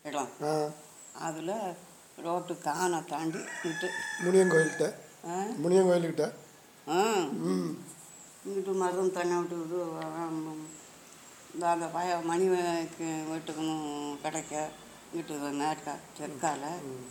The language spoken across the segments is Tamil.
இடம் ஆ அதில் ரோட்டு கானை தாண்டி இங்கிட்டு முனியன் கோயில்கிட்ட ஆ முனியன் கோயில்கிட்ட ஆ ம் இங்கிட்டு மருதம் தண்ணி விட்டு இந்த அந்த பய மணி வே- வீட்டுக்கும் கிடைக்க இங்கிட்டு மேற்கா தெற்கால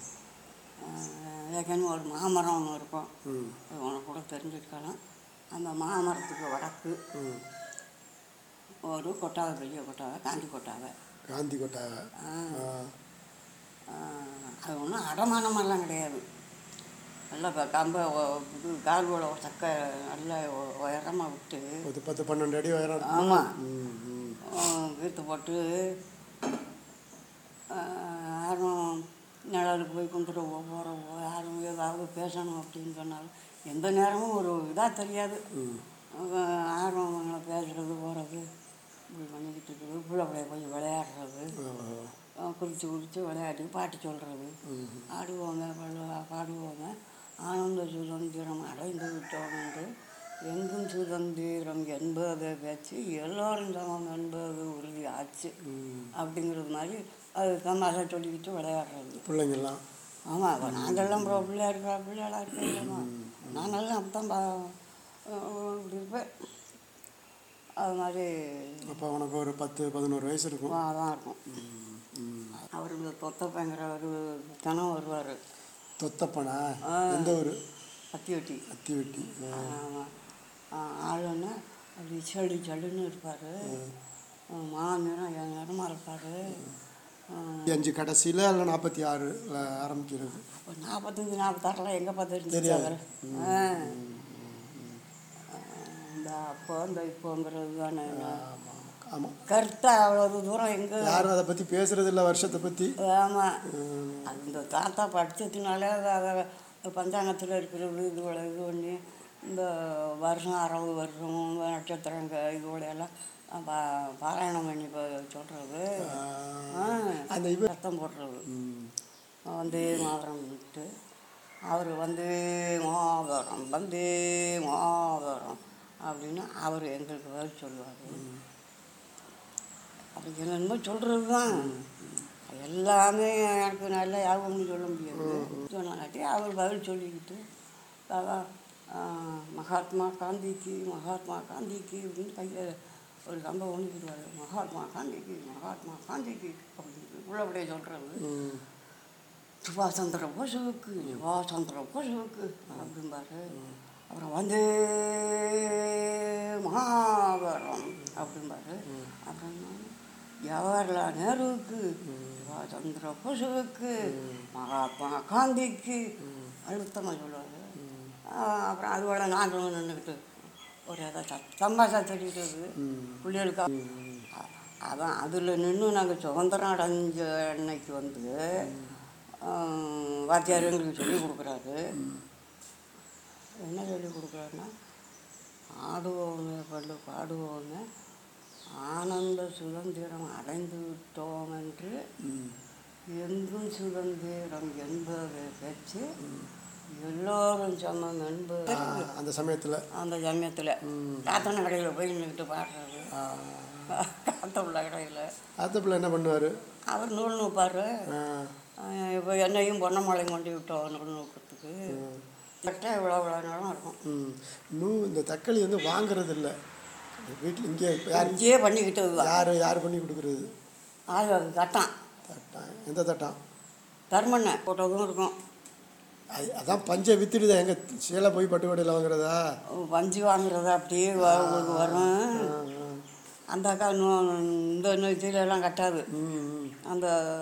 ஏற்கனவே ஒரு மாமரம் ஒன்று இருக்கும் ம் அது உனக்கு கூட தெரிஞ்சிருக்கலாம் அந்த மாமரத்துக்கு வடக்கு ம் ஒரு கொட்டாவை பெரிய கொட்டாவை காந்தி கொட்டாவை காந்தி கொட்டாவை ஆ, ஆ ஆ, அது ஒன்றும் அடமானமெல்லாம் கிடையாது நல்லா க- கம்ப ஒ- இது கால்வோட சக்கை நல்லா உயரமாக விட்டு ஒரு பத்து பன்னெண்டு அடி உயரம் இருக்கும். ஆமாம் ம் ம் கீத்து போட்டு ஆ, யாரும் நிழலுக்கு போய் கும்பிட்டு போகிறோம் யாரும் ஏதாவது பேசணும் அப்படின்னு சொன்னாலும் எந்த நேரமும் ஒரு இதாக தெரியாது ம் அவங்க யாரும் அவங்கள பேசுறது போகிறது இப்படி பண்ணிக்கிட்டு இருக்குது பிள்ளை பிள்ளைய கொஞ்சம் விளையாடுறது ஆ, குறித்து குறித்து விளையாடி பாட்டு சொல்கிறது ம் ஆடுவாங்க பாடுவா பாடுவாங்க ஆனந்த சுதந்திரம் அடைந்து விட்டோம் என்று எங்கும் சுதந்திரம் என்பதை வச்சு எல்லோரும் சமம் என்பது உறுதி ஆச்சு ம் அப்படிங்கிறது மாதிரி அது தமாஷா சொல்லிக்கிட்டு விளையாடுறது பிள்ளைங்கெல்லாம் ஆமாம் அப்போ நாங்கள்லாம் ப்ரோ பிள்ளையா இருக்கா பிள்ளையாளா இருக்கா நாங்கள்லாம் அப்படி தான் பா இப்படி இருப்பேன் அது மாதிரி அப்போ உனக்கு ஒரு பத்து பதினோரு வயசு இருக்கும் தான் இருக்கும் அவர் இந்த தொத்தப்பங்கிற ஒரு தினம் வருவார் தொத்தப்பனா ஆ. எந்த ஊர் பத்தி வெட்டி அத்தி வெட்டி ஆ. ஆமாம் ஆளுன்னு அப்படி செடி செடின்னு இருப்பார் மாநிறம் என் நேரமாக இருப்பார் அஞ்சு கடைசியில் இல்லை நாற்பத்தி ஆறில் ஆரம்பிக்கிறது இப்போ நாற்பத்தஞ்சு நாற்பத்தாறில் எங்கே பார்த்து தெரியாது. இருந்துச்சு இந்த அப்போ இந்த இப்போங்கிறது தானே ஆமாம் ஆமாம் கருத்தாக அவ்வளோ தூரம் எங்கே யாரும் அதை பற்றி பேசுறது இல்லை வருஷத்தை பற்றி ஆமாம் அது இந்த தாத்தா படித்ததுனால அதை பஞ்சாங்கத்தில் இருக்கிறது இதுவோட இது பண்ணி இந்த வருஷம் அறுபது வருஷம் நட்சத்திரங்க இதுவோட எல்லாம் பா பாராயணம் பண்ணி இப்போ சொல்கிறது அந்த இவ ரத்தம் போடுறது ம். வந்தே மாதரம் விட்டு அவர் வந்தே மாதரம் வந்தே மாதரம் அப்படின்னு அவர் எங்களுக்கு பதில் சொல்லுவார் அது என்னென்னமோ சொல்கிறது தான் எல்லாமே எனக்கு நல்லா யாபம்னு சொல்ல முடியாது சொன்னாட்டி அவர் பதில் சொல்லிக்கிட்டு அதான் ஆ, மகாத்மா காந்திக்கு மகாத்மா காந்திக்கு அப்படின்னு கையை ஒரு கம்பை ஒன்றுக்கிடுவார் மகாத்மா காந்திக்கு மகாத்மா காந்திக்கு அப்படின்னு உள்ளபடியே சொல்கிறது ம். சுபாஷ் சந்திர போஸுவுக்கு சுபாஷ் சந்திர போஸுவுக்கு அப்படிம்பாரு அப்புறம் வந்து மகாபாரம் அப்படிம்பாரு அப்புறம் ஜவஹர்லால் நேருவுக்கு சுபாஷ் சந்திர போஸுவுக்கு மகாத்மா காந்திக்கு அழுத்தமாக சொல்லுவார் அப்புறம் அதோட நாங்களும் நின்றுக்கிட்டு ஒரு ஏதாவது சம்பாஷா தெரிவிக்கிறது பிள்ளைகளுக்கு அ- அதான் அதில் நின்று நாங்கள் சுதந்திரம் அடைஞ்ச அன்னைக்கு வந்து ஆஹ், வாத்தியார் எங்களுக்கு சொல்லி கொடுக்குறாரு என்ன சொல்லி கொடுக்குறாருன்னா ஆடுவோமே பள்ளு பாடுவோமே ஆனந்த சுதந்திரம் அடைந்து விட்டோம் என்று ம். எங்கும் சுதந்திரம் என்பதை வச்சு எல்லோரும் சமம் என்பது ஆ, அந்த சமயத்தில் அந்த சமயத்தில் காத்தன கடையில் போய் நின்றுக்கிட்டு பாடுறது காத்த உள்ள கடையில் ஆத்த பிள்ளை என்ன பண்ணுவார் அவர் நூல் நூப்பார் இப்போ என்னையும் பொன்னமலையும் கொண்டு விட்டோம் நூல் நூக்கிறதுக்கு கரெக்டாக இவ்வளோ இவ்வளோ நேரம் இருக்கும் ம் இன்னும் இந்த தக்காளி வந்து வாங்குறது இல்லை வீட்டில் இங்கே யார் இங்கேயே பண்ணிக்கிட்டது தான் யார் யார் பண்ணி கொடுக்குறது அது அது தட்டான் தட்டான் எந்த தட்டான் தர்மண்ணை போட்டதும் இருக்கும் அது அதான் பஞ்சை வித்துடுதா எங்கே சேலை போய் பட்டுக்கோட்டையில் வாங்குறதா வஞ்சி வாங்குறது அப்படியே வ- உங்களுக்கு வரும் அந்த அக்கா இன்னும் இந்த இன்னும் எல்லாம் கட்டாது ம் ம். அந்த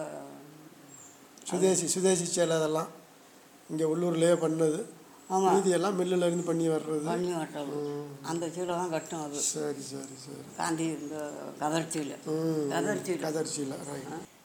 சுதேசி சுதேசி சேலை அதெல்லாம் இங்கே உள்ளூர்லேயே பண்ணது ஆமாம் மீதியெல்லாம் மில்லுல இருந்து பண்ணி வர்றது பண்ணி கட்டுறது அந்த சீலை தான் கட்டும் அது சரி சரி சரி காந்தி இந்த கதர்ச்சியில் ம் கதர்ச்சியில் கதர்ச்சியில் ரைட்